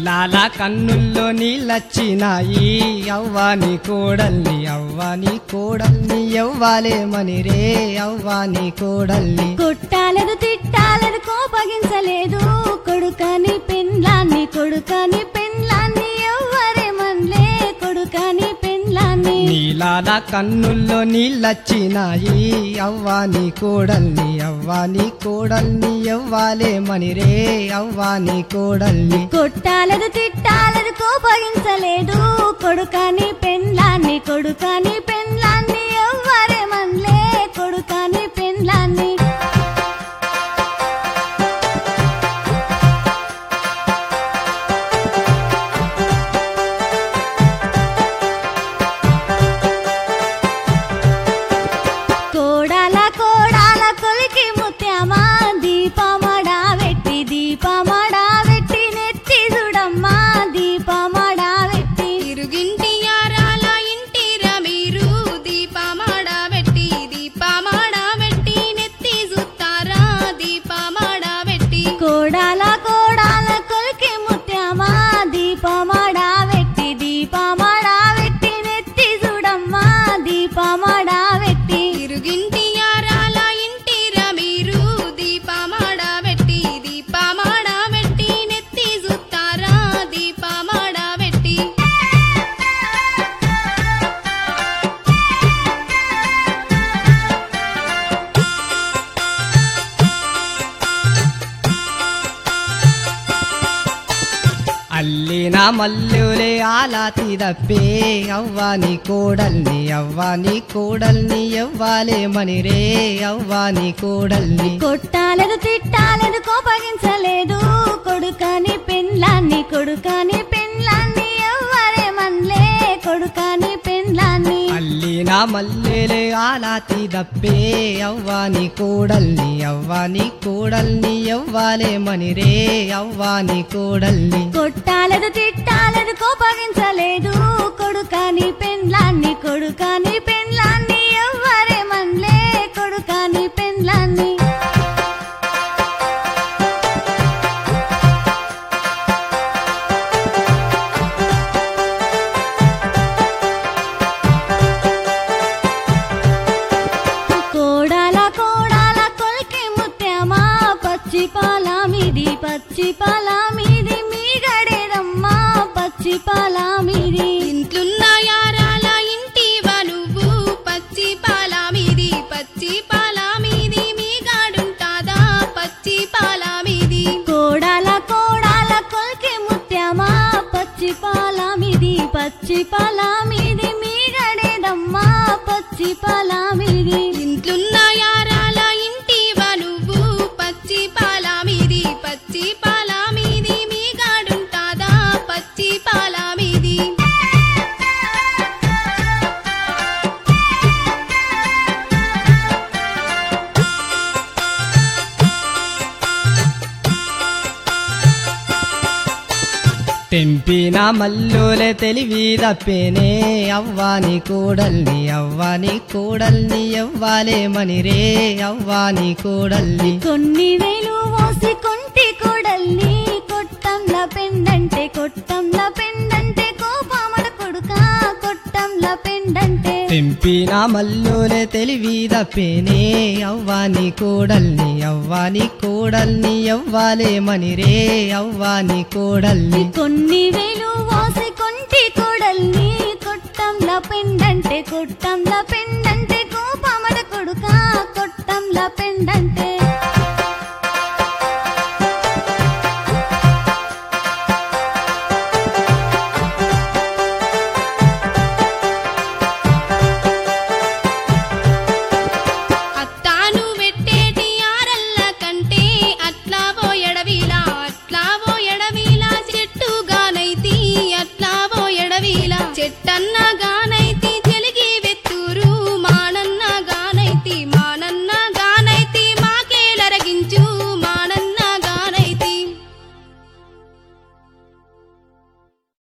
నీలాల కన్నుల్లో నీళ్ళచ్చినాయి అవ్వాని కోడల్ని అవ్వాని కోడల్ని ఎవ్వాలేమని రే అవ్వాని కోడల్ని కొట్టాలేదు తిట్టాలేదు కోపగించలేదు కొడుకని పెండ్లాన్ని కొడుకని పెండ్లాన్ని ఎవ్వరేమన్లే కొడుకని పెండ్లాన్ని నీలాల కన్నుల్లో నీళ్ళచ్చినాయి అవ్వాని కోడల్ని అవ్వాని కోడల్ని ఎవ్వాలేమని రే అవ్వాని కోడల్ని కొట్టాలేదు తిట్టాలేదు కోపగించలేదు కొడుకని పెండ్లాన్ని కొడుకని పెండ్లాన్ని ఎవ్వరేమన్లే కొడుకని పెండ్లాన్ని కోడాల కోడాల కొలికి ముత్యమా దీపమడా వెట్టి దీపమడా వెట్టి నెత్తి చూడమ్మా దీపమడా వెట్టి ఇరుగింటి యారాల ఇంటిర మీరు దీపమాడ పెట్టి దీపమాడ పెట్టి నెత్తి జుత్తారా దీపమాడ పెట్టి కోడాల కోడాల కొలికి ముత్యమా దీపమడా వెట్టి దీపమడా వెట్టి నెత్తి చూడమ్మా దీపమడా వెట్టి ఇరుగింటి యారాల ఇంటిర మీరు దీపమాడ పెట్టి దీపమాడ పెట్టి నెత్తి జుత్తారా దీపమాడ పెట్టి అల్లిన మల్లులే ఆలాతి దప్పే అవ్వాని కోడల్ని అవ్వాని కోడల్ని ఎవ్వాలేమని రే అవ్వాని కోడల్ని కొట్టాలేదు తిట్టాలేదు కోపగించలేదు కొడుకని పెండ్లాన్ని కొడుకని పెండ్లాన్ని ఎవ్వరేమన్లే కొడుకని పెండ్లాన్ని అల్లిన మల్లెలే ఆలాతి దప్పే అవ్వాని కోడల్ని అవ్వాని కోడల్ని ఎవ్వాలేమని రే అవ్వాని కోడల్ని కొట్టాలేదు తిట్టాలేదు కోపగించలేదు కొడుకని పెండ్లాన్ని కొడుకని పెండ్లాన్ని ఎవ్వరేమన్లే కొడుకని పెండ్లాన్ని కోడాల కోడాల కొలికి ముత్యమా పచ్చి పాల మీది పచ్చి పాల మీది మీ గడేదమ్మా పచ్చి పాల మీది ఇంట్లున్న యారాల ఇంటివా నువ్వు పచ్చి పాల మీది పచ్చి పాల మీది మీ గాడుంటాదా పచ్చి పాల మీది కోడాల కోడాల కొలికి ముత్యమా పచ్చి పాల మీది పచ్చి పాల మీది మీ గడేదమ్మా పచ్చి పాల మీది ఇంట్లున్న యారాల ఇంటివా నువ్వు పచ్చి పాల మీది పచ్చి పాల మీది మీ గాడుంటాదా పచ్చి పాల మీది తెంపిన మల్లులే తెలివి దప్పేనే అవ్వాని కోడల్ని అవ్వాని కోడల్ని ఎవ్వాలేమని రే అవ్వాని కోడల్ని కొన్ని వేలు మోసి కొంటి కొడల్ని కొట్టంల పెండంటే కొట్టంల పెండంటే కోపమడ కొడుక కొట్టంల పెండంటే తెంపిన మల్లులే తెలివి దప్పేనే అవ్వాని కోడల్ని అవ్వాని కోడల్ని ఎవ్వాలేమని రే అవ్వాని కోడల్ని కొన్ని వేలు మోసి కొంటి కొడల్ని కొట్టంల పెండంటే కొట్టంల పెండంటే కోపమడ కొడుక కొట్టంల పెండంటే